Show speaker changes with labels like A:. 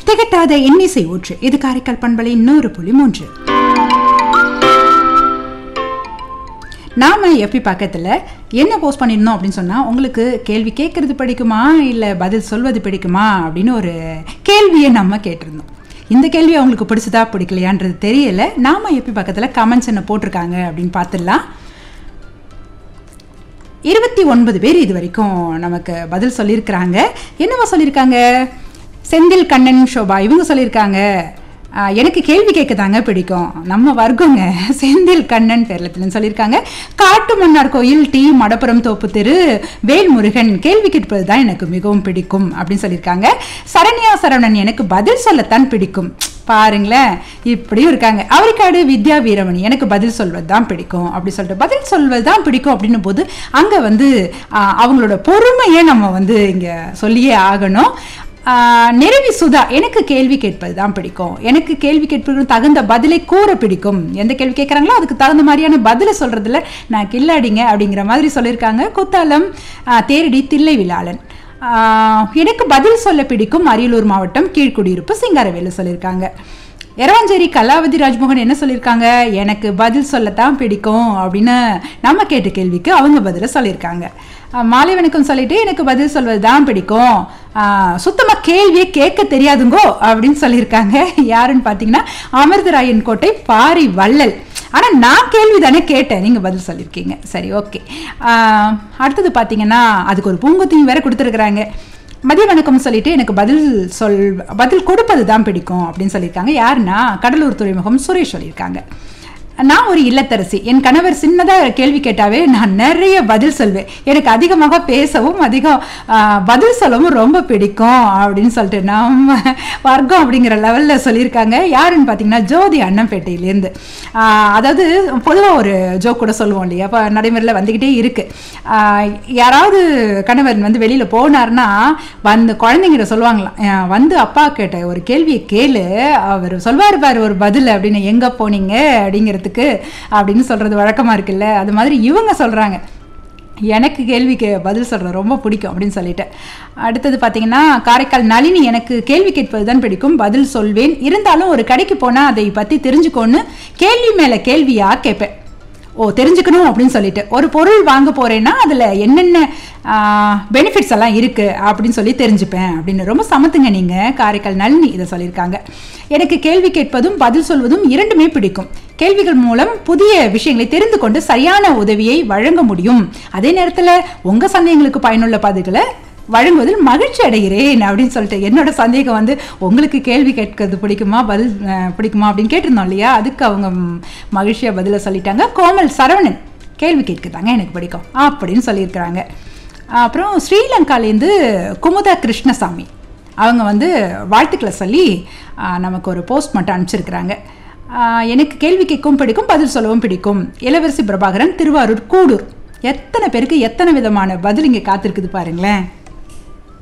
A: திகட்டாத இன்னிசை ஊற்று இது காரைக்கால் பண்பலை நூறு புள்ளி மூன்று நாம எப்பி பக்கத்தில் என்ன போஸ்ட் பண்ணியிருந்தோம் அப்படின்னு சொன்னால் உங்களுக்கு கேள்வி கேட்குறது பிடிக்குமா இல்லை பதில் சொல்வது பிடிக்குமா அப்படின்னு ஒரு கேள்வியை நம்ம கேட்டிருந்தோம் இந்த கேள்வி அவங்களுக்கு பிடிச்சதா பிடிக்கலையான்றது தெரியல நாம எப்பி பக்கத்தில் கமெண்ட்ஸ் என்ன போட்டிருக்காங்க அப்படின்னு பார்த்துடலாம் இருபத்தி ஒன்பது பேர் இது வரைக்கும் நமக்கு பதில் சொல்லியிருக்கிறாங்க என்னவா சொல்லியிருக்காங்க செந்தில் கண்ணன் ஷோபா இவங்க சொல்லியிருக்காங்க ஆஹ், எனக்கு கேள்வி கேட்க தாங்க பிடிக்கும் நம்ம வர்க்கங்க செந்தில் கண்ணன் பேர்லத்துலன்னு சொல்லியிருக்காங்க காட்டு மன்னார் கோயில் டி மடப்புரம் தோப்பு தெரு வேல்முருகன் கேள்வி கேட்பது தான் எனக்கு மிகவும் பிடிக்கும் அப்படின்னு சொல்லியிருக்காங்க சரண்யா சரவணன் எனக்கு பதில் சொல்லத்தான் பிடிக்கும் பாருங்களேன் இப்படியும் இருக்காங்க அவரிக்காடு வித்யா வீரமணி எனக்கு பதில் சொல்வது தான் பிடிக்கும் அப்படி சொல்லிட்டு பதில் சொல்வது தான் பிடிக்கும் அப்படின்னும் போது அங்கே வந்து ஆஹ், அவங்களோட பொறுமையை நம்ம வந்து இங்கே சொல்லியே ஆகணும் ஆஹ், நிரவி சுதா எனக்கு கேள்வி கேட்பது தான் பிடிக்கும் எனக்கு கேள்வி கேட்பது தகுந்த பதிலை கூற பிடிக்கும் எந்த கேள்வி கேட்குறாங்களோ அதுக்கு தகுந்த மாதிரியான பதிலை சொல்றதுல நான் கில்லாடிங்க அப்படிங்கிற மாதிரி சொல்லியிருக்காங்க குத்தாலம் ஆஹ், தேரடி தில்லை விழாளன் ஆஹ், எனக்கு பதில் சொல்ல பிடிக்கும் அரியலூர் மாவட்டம் கீழ்குடியிருப்பு சிங்காரவேலு சொல்லியிருக்காங்க எரவாஞ்சேரி கலாவதி ராஜ்மோகன் என்ன சொல்லியிருக்காங்க எனக்கு பதில் சொல்லத்தான் பிடிக்கும் அப்படின்னு நம்ம கேட்ட கேள்விக்கு அவங்க பதில சொல்லியிருக்காங்க ஆஹ், மாலை வணக்கம் சொல்லிட்டு எனக்கு பதில் சொல்வது தான் பிடிக்கும் ஆஹ், சுத்தமா கேள்வியே கேட்க தெரியாதுங்கோ அப்படின்னு சொல்லியிருக்காங்க யாருன்னு பார்த்தீங்கன்னா அமிர்தராயன் கோட்டை பாரி வள்ளல் ஆனால் நான் கேள்வி தானே கேட்டேன் நீங்கள் பதில் சொல்லியிருக்கீங்க சரி ஓகே அடுத்தது பார்த்தீங்கன்னா அதுக்கு ஒரு பூங்கொத்தையும் வேற கொடுத்துருக்குறாங்க மதிய வணக்கம் சொல்லிட்டு எனக்கு பதில் சொல் பதில் கொடுப்பது தான் பிடிக்கும் அப்படின்னு சொல்லியிருக்காங்க யாருன்னா கடலூர் துறைமுகம் சுரேஷ் சொல்லியிருக்காங்க நான் ஒரு இல்லத்தரசி என் கணவர் சின்னதாக கேள்வி கேட்டாவே நான் நிறைய பதில் சொல்வேன் எனக்கு அதிகமாக பேசவும் அதிகம் ஆஹ், பதில் சொல்லவும் ரொம்ப பிடிக்கும் அப்படின்னு சொல்லிட்டு நம்ம வர்க்கம் அப்படிங்கிற லெவலில் சொல்லியிருக்காங்க யாருன்னு பார்த்தீங்கன்னா ஜோதி அண்ணம்பேட்டையிலேருந்து ஆஹ், அதாவது பொதுவாக ஒரு ஜோக் கூட சொல்லுவோம் இல்லையா இப்போ நடைமுறையில் வந்துக்கிட்டே இருக்குது யாராவது கணவன் வந்து வெளியில் போனார்னா வந்து குழந்தைங்கிட்ட சொல்லுவாங்களாம் அஹ் வந்து அப்பா கேட்ட ஒரு கேள்வியை கேளு அவர் சொல்வார் பாரு ஒரு பதில் அப்படின்னு எங்கே போனீங்க அப்படிங்கிறதுக்கு அப்படின்னு சொல்கிறது வழக்கமாக இருக்குல்ல அது மாதிரி இவங்க சொல்கிறாங்க எனக்கு கேள்விக்கு பதில் சொல்கிறது ரொம்ப பிடிக்கும் அப்படின்னு சொல்லிட்டு அடுத்தது பார்த்தீங்கன்னா காரைக்கால் நளினி எனக்கு கேள்வி கேட்பது தான் பிடிக்கும் பதில் சொல்வேன் இருந்தாலும் ஒரு கடைக்கு போனால் அதை பற்றி தெரிஞ்சுக்கோன்னு கேள்வி மேலே கேள்வியாக கேட்பேன் ஓ தெரிஞ்சுக்கணும் அப்படின்னு சொல்லிட்டு ஒரு பொருள் வாங்க போறேன்னா அதில் என்னென்ன பெனிஃபிட்ஸ் எல்லாம் இருக்கு அப்படின்னு சொல்லி தெரிஞ்சுப்பேன் அப்படின்னு ரொம்ப சமத்துங்க நீங்க காரைக்கால் நளினி இதை சொல்லியிருக்காங்க எனக்கு கேள்வி கேட்பதும் பதில் சொல்வதும் இரண்டுமே பிடிக்கும் கேள்விகள் மூலம் புதிய விஷயங்களை தெரிந்து கொண்டு சரியான உதவியை வழங்க முடியும் அதே நேரத்தில் உங்க சந்தேகங்களுக்கு பயனுள்ள பதில்களை வழங்குவதில் மகிழ்ச்சி அடைகிறேன் அப்படின்னு சொல்லிட்டு என்னோட சந்தேகம் வந்து உங்களுக்கு கேள்வி கேட்கறது பிடிக்குமா பதில் அஹ், பிடிக்குமா அப்படின்னு கேட்டிருந்தோம் இல்லையா அதுக்கு அவங்க ம், மகிழ்ச்சியா பதில சொல்லிட்டாங்க கோமல் சரவணன் கேள்வி கேட்குதாங்க எனக்கு பிடிக்கும் அப்படின்னு சொல்லியிருக்கிறாங்க அப்புறம் ஸ்ரீலங்காலேருந்து குமுதா கிருஷ்ணசாமி அவங்க வந்து வாழ்த்துக்களை சொல்லி ஆஹ், நமக்கு ஒரு போஸ்ட் மட்டும் அனுப்பிச்சிருக்கிறாங்க ஆஹ், எனக்கு கேள்வி கேட்கவும் பிடிக்கும் பதில் சொல்லவும் பிடிக்கும் இளவரசி பிரபாகரன் திருவாரூர் கூடூர் எத்தனை பேருக்கு எத்தனை விதமான பதில் இங்கே காத்திருக்குது பாருங்களேன்